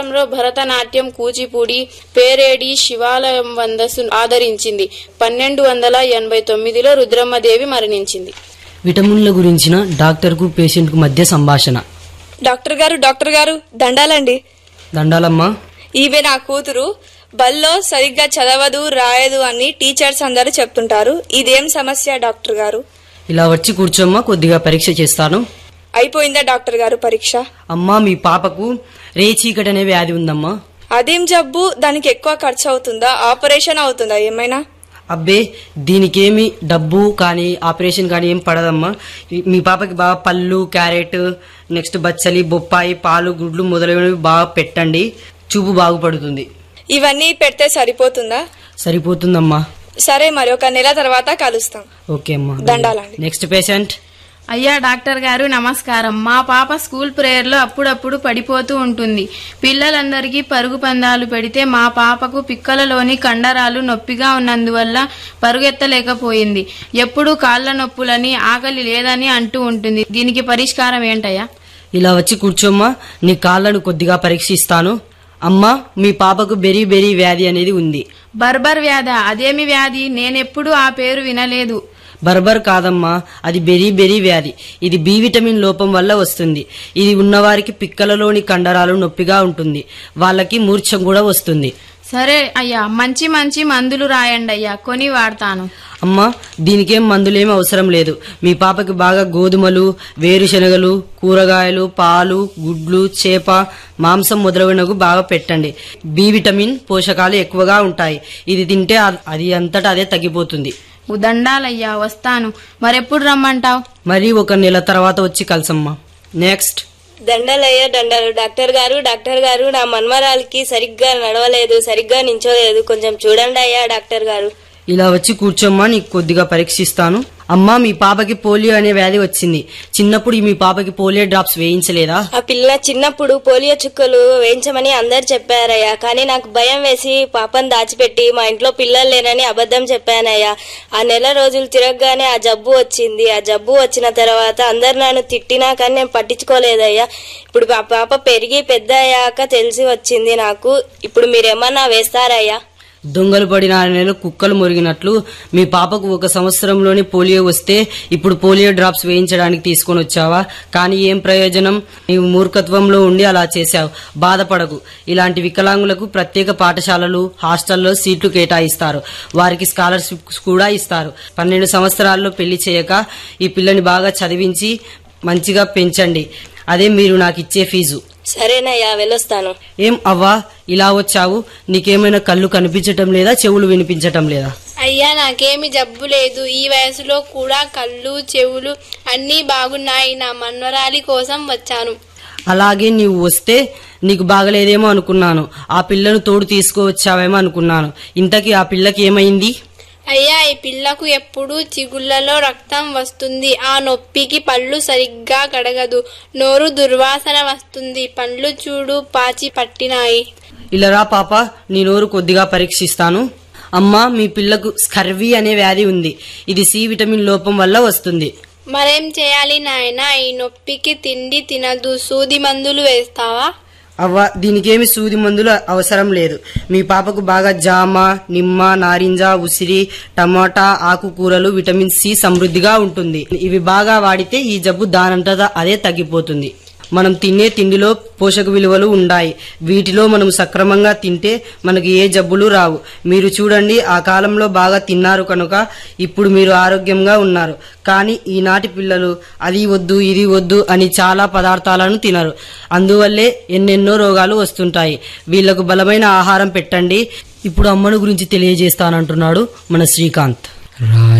కాలంలో భరతనాట్యం కూచిపూడి పేరేడి శివాలయం వందస్సు ఆదరించింది పన్నెండు వందల ఎనభై తొమ్మిదిలో రుద్రమ్మదేవి మరణించింది విటమిన్ల గురించిన డాక్టర్కు పేషెంట్కు మధ్య సంభాషణ డాక్టర్ గారు డాక్టర్ గారు దండాలండి దండాలమ్మా ఈమె నా కూతురు బల్లో సరిగ్గా చదవదు రాయదు అని టీచర్స్ అందరూ చెప్తుంటారు ఇదేం సమస్య డాక్టర్ గారు ఇలా వచ్చి కూర్చోమ్మా కొద్దిగా పరీక్ష చేస్తాను అయిపోయిందా డాక్టర్ గారు పరీక్ష అమ్మా మీ పాపకు రేచీకటి అనే వ్యాధి ఉందమ్మా అదేం జబ్బు దానికి ఎక్కువ ఖర్చు అవుతుందా ఆపరేషన్ అవుతుందా ఏమైనా అబ్బే దీనికేమి డబ్బు కానీ ఆపరేషన్ కానీ ఏం పడదమ్మా ఈ- మీ పాపకి బాగా పళ్ళు క్యారెట్ నెక్స్ట్ బచ్చలి బొప్పాయి పాలు గుడ్లు మొదలైనవి బాగా పెట్టండి చూపు బాగుపడుతుంది ఇవన్నీ పెడితే సరిపోతుందా సరిపోతుందమ్మా సరే మరి ఒక నెల తర్వాత కలుస్తాం ఓకే అమ్మా దండాలండి. నెక్స్ట్ పేషెంట్ అయ్యా డాక్టర్ గారు నమస్కారం మా పాప స్కూల్ ప్రేయర్లో అప్పుడప్పుడు పడిపోతూ ఉంటుంది పిల్లలందరికీ పరుగు పందాలు పెడితే మా పాపకు పిక్కలలోని కండరాలు నొప్పిగా ఉన్నందువల్ల పరుగెత్తలేకపోయింది ఎప్పుడూ కాళ్ళ నొప్పులని ఆకలి లేదని అంటూ ఉంటుంది దీనికి పరిష్కారం ఏంటయ్యా ఇలా వచ్చి కూర్చోమ్మా నీ కాళ్ళను కొద్దిగా పరీక్షిస్తాను అమ్మా మీ పాపకు బెరీ బెరీ వ్యాధి అనేది ఉంది బర్బర్ వ్యాధ అదేమి వ్యాధి నేనెప్పుడూ ఆ పేరు వినలేదు బర్బర్ కాదమ్మా అది బెరీ బెరీ వ్యాధి ఇది బి విటమిన్ లోపం వల్ల వస్తుంది ఇది ఉన్నవారికి పిక్కలలోని కండరాలు నొప్పిగా ఉంటుంది వాళ్ళకి మూర్ఛం కూడా వస్తుంది సరే అయ్యా మంచి మంచి మందులు రాయండి అయ్యా కొని వాడతాను అమ్మా దీనికేం మందులేం అవసరం లేదు మీ పాపకి బాగా గోధుమలు వేరుశనగలు కూరగాయలు పాలు గుడ్లు చేప మాంసం మొదలైనవి బాగా పెట్టండి బి విటమిన్ పోషకాలు ఎక్కువగా ఉంటాయి ఇది తింటే అ- అది అంతటా అదే తగ్గిపోతుంది దండాలయ్యా వస్తాను మరెప్పుడు రమ్మంటావు మరి ఒక నెల తర్వాత వచ్చి కలసమ్మా నెక్స్ట్ దండలయ్య దండలు డాక్టర్ గారు డాక్టర్ గారు నా మన్మరాలకి సరిగ్గా నడవలేదు సరిగ్గా నించోలేదు కొంచెం చూడండి అయ్యా డాక్టర్ గారు ఇలా వచ్చి కూర్చోమ్మా నీకు కొద్దిగా పరీక్షిస్తాను అమ్మా మీ పాపకి పోలియో అనే వ్యాధి వచ్చింది చిన్నప్పుడు మీ పాపకి పోలియో డ్రాప్స్ వేయించలేదా ఆ పిల్ల చిన్నప్పుడు పోలియో చుక్కలు వేయించమని అందరు చెప్పారయ్యా కానీ నాకు భయం వేసి పాపను దాచిపెట్టి మా ఇంట్లో పిల్లలు లేరని అబద్ధం చెప్పానయ్యా ఆ నెల రోజులు తిరగగానే ఆ జబ్బు వచ్చింది ఆ జబ్బు వచ్చిన తర్వాత అందరు నన్ను తిట్టినా కానీ నేను పట్టించుకోలేదయ్యా ఇప్పుడు మా పాప పెరిగి పెద్ద అయ్యాక తెలిసి వచ్చింది నాకు ఇప్పుడు మీరేమన్నా వేస్తారయ్యా దొంగలు పడిన ఆరు నెలలు కుక్కలు మురిగినట్లు మీ పాపకు ఒక సంవత్సరంలోనే పోలియో వస్తే ఇప్పుడు పోలియో డ్రాప్స్ వేయించడానికి తీసుకొని వచ్చావా కానీ ఏం ప్రయోజనం నీవు మూర్ఖత్వంలో ఉండి అలా చేశావు బాధపడకు ఇలాంటి వికలాంగులకు ప్రత్యేక పాఠశాలలు హాస్టల్లో సీట్లు కేటాయిస్తారు వారికి స్కాలర్షిప్స్ కూడా ఇస్తారు పన్నెండు సంవత్సరాల్లో పెళ్లి చేయక ఈ పిల్లని బాగా చదివించి మంచిగా పెంచండి అదే మీరు నాకు ఇచ్చే ఫీజు సరేనయ్యా వెళ్ళొస్తాను ఏం అవ్వా ఇలా వచ్చావు నీకేమైనా కళ్ళు కనిపించటం లేదా చెవులు వినిపించటం లేదా అయ్యా నాకేమి జబ్బు లేదు ఈ వయసులో కూడా కళ్ళు చెవులు అన్నీ బాగున్నాయి నా మన్వరాలి కోసం వచ్చాను అలాగే నీవు వస్తే నీకు బాగలేదేమో అనుకున్నాను ఆ పిల్లను తోడు తీసుకువచ్చావేమో అనుకున్నాను ఇంతకీ ఆ పిల్లకి ఏమైంది అయ్యా ఈ పిల్లకు ఎప్పుడూ చిగుళ్లలో రక్తం వస్తుంది ఆ నొప్పికి పళ్ళు సరిగ్గా కడగదు నోరు దుర్వాసన వస్తుంది పండ్లు చూడు పాచి పట్టినాయి ఇలా రా పాప నీ నోరు కొద్దిగా పరీక్షిస్తాను అమ్మా మీ పిల్లకు స్కర్వీ అనే వ్యాధి ఉంది ఇది సి విటమిన్ లోపం వల్ల వస్తుంది మరేం చేయాలి నాయనా ఈ నొప్పికి తిండి తినదు సూది మందులు వేస్తావా అవ్వ దీనికేమి సూది మందులు అవసరం లేదు మీ పాపకు బాగా జామ నిమ్మ నారింజ ఉసిరి టమాటా ఆకుకూరలు విటమిన్ సి సమృద్ధిగా ఉంటుంది ఇవి బాగా వాడితే ఈ జబ్బు దానంతటా అదే తగ్గిపోతుంది మనం తినే తిండిలో పోషక విలువలు ఉన్నాయి వీటిలో మనం సక్రమంగా తింటే మనకి ఏ జబ్బులు రావు మీరు చూడండి ఆ కాలంలో బాగా తిన్నారు కనుక ఇప్పుడు మీరు ఆరోగ్యంగా ఉన్నారు కానీ ఈనాటి పిల్లలు అది వద్దు ఇది వద్దు అని చాలా పదార్థాలను తినరు అందువల్లే ఎన్నెన్నో రోగాలు వస్తుంటాయి వీళ్లకు బలమైన ఆహారం పెట్టండి ఇప్పుడు అమ్మను గురించి తెలియజేస్తానంటున్నాడు మన శ్రీకాంత్